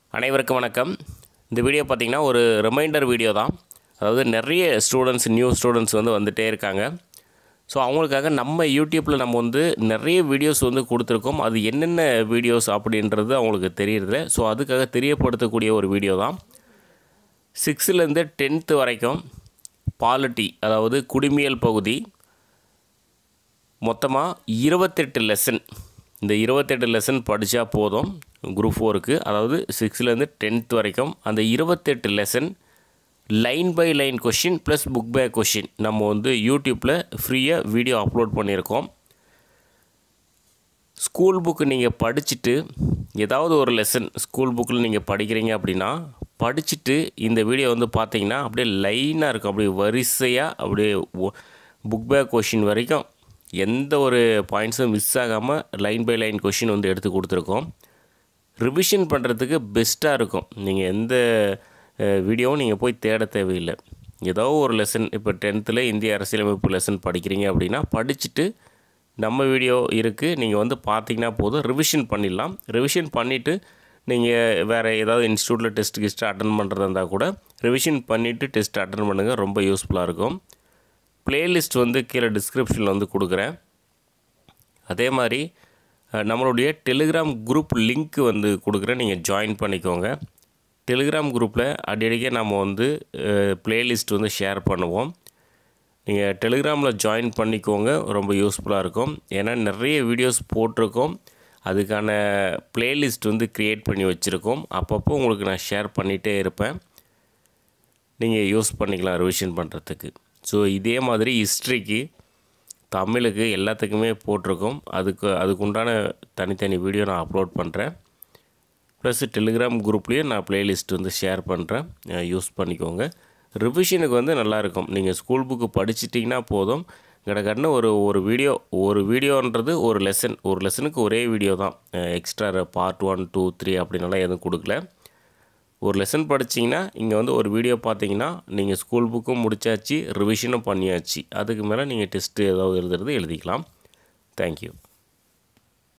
அனைவருக்கும் வணக்கம் இந்த வீடியோ பார்த்திங்கன்னா ஒரு ரிமைண்டர் வீடியோ தான் அதாவது நிறைய ஸ்டூடெண்ட்ஸ் நியூ ஸ்டூடெண்ட்ஸ் வந்து வந்துகிட்டே இருக்காங்க ஸோ அவங்களுக்காக நம்ம யூடியூப்பில் நம்ம வந்து நிறைய வீடியோஸ் வந்து கொடுத்துருக்கோம் அது என்னென்ன வீடியோஸ் அப்படின்றது அவங்களுக்கு தெரியறதில்ல ஸோ அதுக்காக தெரியப்படுத்தக்கூடிய ஒரு வீடியோ தான் சிக்ஸ்த்துலேருந்து டென்த்து வரைக்கும் பாலிட்டி அதாவது குடிமியல் பகுதி மொத்தமாக இருபத்தெட்டு லெசன் இந்த இருபத்தெட்டு லெசன் படித்தா போதும் குரூப் ஃபோருக்கு அதாவது சிக்ஸ்த்லேருந்து டென்த் வரைக்கும் அந்த இருபத்தெட்டு lesson line by line question plus book by question நம்ம வந்து யூடியூப்பில் ஃப்ரீயாக வீடியோ அப்லோட் பண்ணியிருக்கோம் ஸ்கூல் புக்கு நீங்கள் படிச்சுட்டு ஏதாவது ஒரு லெசன் ஸ்கூல் புக்கில் நீங்கள் படிக்கிறீங்க அப்படின்னா படிச்சுட்டு இந்த வீடியோ வந்து பார்த்தீங்கன்னா அப்படியே லைனாக இருக்கும் அப்படியே வரிசையாக அப்படியே புக் பேக் கொஷின் வரைக்கும் எந்த ஒரு பாயிண்ட்ஸும் மிஸ் ஆகாமல் லைன் பை லைன் கொஷின் வந்து எடுத்து கொடுத்துருக்கோம் ரிவிஷன் பண்ணுறதுக்கு பெஸ்ட்டாக இருக்கும் நீங்கள் எந்த வீடியோவும் நீங்கள் போய் தேட தேவையில்லை ஏதோ ஒரு லெசன் இப்போ டென்த்தில் இந்திய அரசியலமைப்பு லெசன் படிக்கிறீங்க அப்படின்னா படிச்சுட்டு நம்ம வீடியோ இருக்குது நீங்கள் வந்து பார்த்தீங்கன்னா போதும் ரிவிஷன் பண்ணிடலாம் ரிவிஷன் பண்ணிவிட்டு நீங்கள் வேறு ஏதாவது இன்ஸ்டியூட்டில் டெஸ்ட் கிஸ்ட்டு அட்டன் பண்ணுறதா இருந்தால் கூட ரிவிஷன் பண்ணிவிட்டு டெஸ்ட் அட்டன் பண்ணுங்கள் ரொம்ப யூஸ்ஃபுல்லாக இருக்கும் ப்ளேலிஸ்ட் வந்து கீழே டிஸ்கிரிப்ஷனில் வந்து கொடுக்குறேன் அதே மாதிரி அஹ், நம்மளுடைய டெலிகிராம் குரூப் லிங்க் வந்து கொடுக்குறேன் நீங்கள் ஜாயின் பண்ணிக்கோங்க டெலிகிராம் குரூப்பில் அடிக்கடிக்க நம்ம வந்து ப்ளேலிஸ்ட் வந்து ஷேர் பண்ணுவோம் நீங்கள் டெலிகிராமில் ஜாயின் பண்ணிக்கோங்க ரொம்ப யூஸ்ஃபுல்லாக இருக்கும் ஏன்னா நிறைய வீடியோஸ் போட்டிருக்கோம் அதுக்கான ப்ளேலிஸ்ட் வந்து க்ரியேட் பண்ணி வச்சுருக்கோம் அப்பப்போ உங்களுக்கு நான் ஷேர் பண்ணிகிட்டே இருப்பேன் நீங்கள் யூஸ் பண்ணிக்கலாம் ரிவிஷன் பண்ணுறதுக்கு ஸோ இதே மாதிரி ஹிஸ்ட்ரிக்கு தமிழுக்கு எல்லாத்துக்குமே போட்டிருக்கோம் அதுக்கு அதுக்கு உண்டான தனித்தனி வீடியோ நான் அப்லோட் பண்ணுறேன் ப்ளஸ் டெலிகிராம் குரூப்லேயும் நான் ப்ளேலிஸ்ட் வந்து ஷேர் பண்ணுறேன் யூஸ் பண்ணிக்கோங்க ரிவிஷனுக்கு வந்து நல்லாயிருக்கும் நீங்கள் ஸ்கூல் புக்கு படிச்சிட்டிங்கன்னா போதும் கடகடன்னு ஒரு ஒரு வீடியோ ஒரு வீடியோன்றது ஒரு லெசன் ஒரு லெசனுக்கு ஒரே வீடியோ தான் extra part one two three அப்படின்னலாம் எதுவும் கொடுக்கல ஒரு லெசன் படிச்சிங்கன்னா இங்கே வந்து ஒரு வீடியோ பார்த்தீங்கன்னா நீங்கள் ஸ்கூல் புக்கும் முடிச்சாச்சு ரிவிஷனும் பண்ணியாச்சு அதுக்கு மேலே நீங்கள் டெஸ்ட்டு ஏதாவது எழுதுறது எழுதிக்கலாம் தேங்க்யூ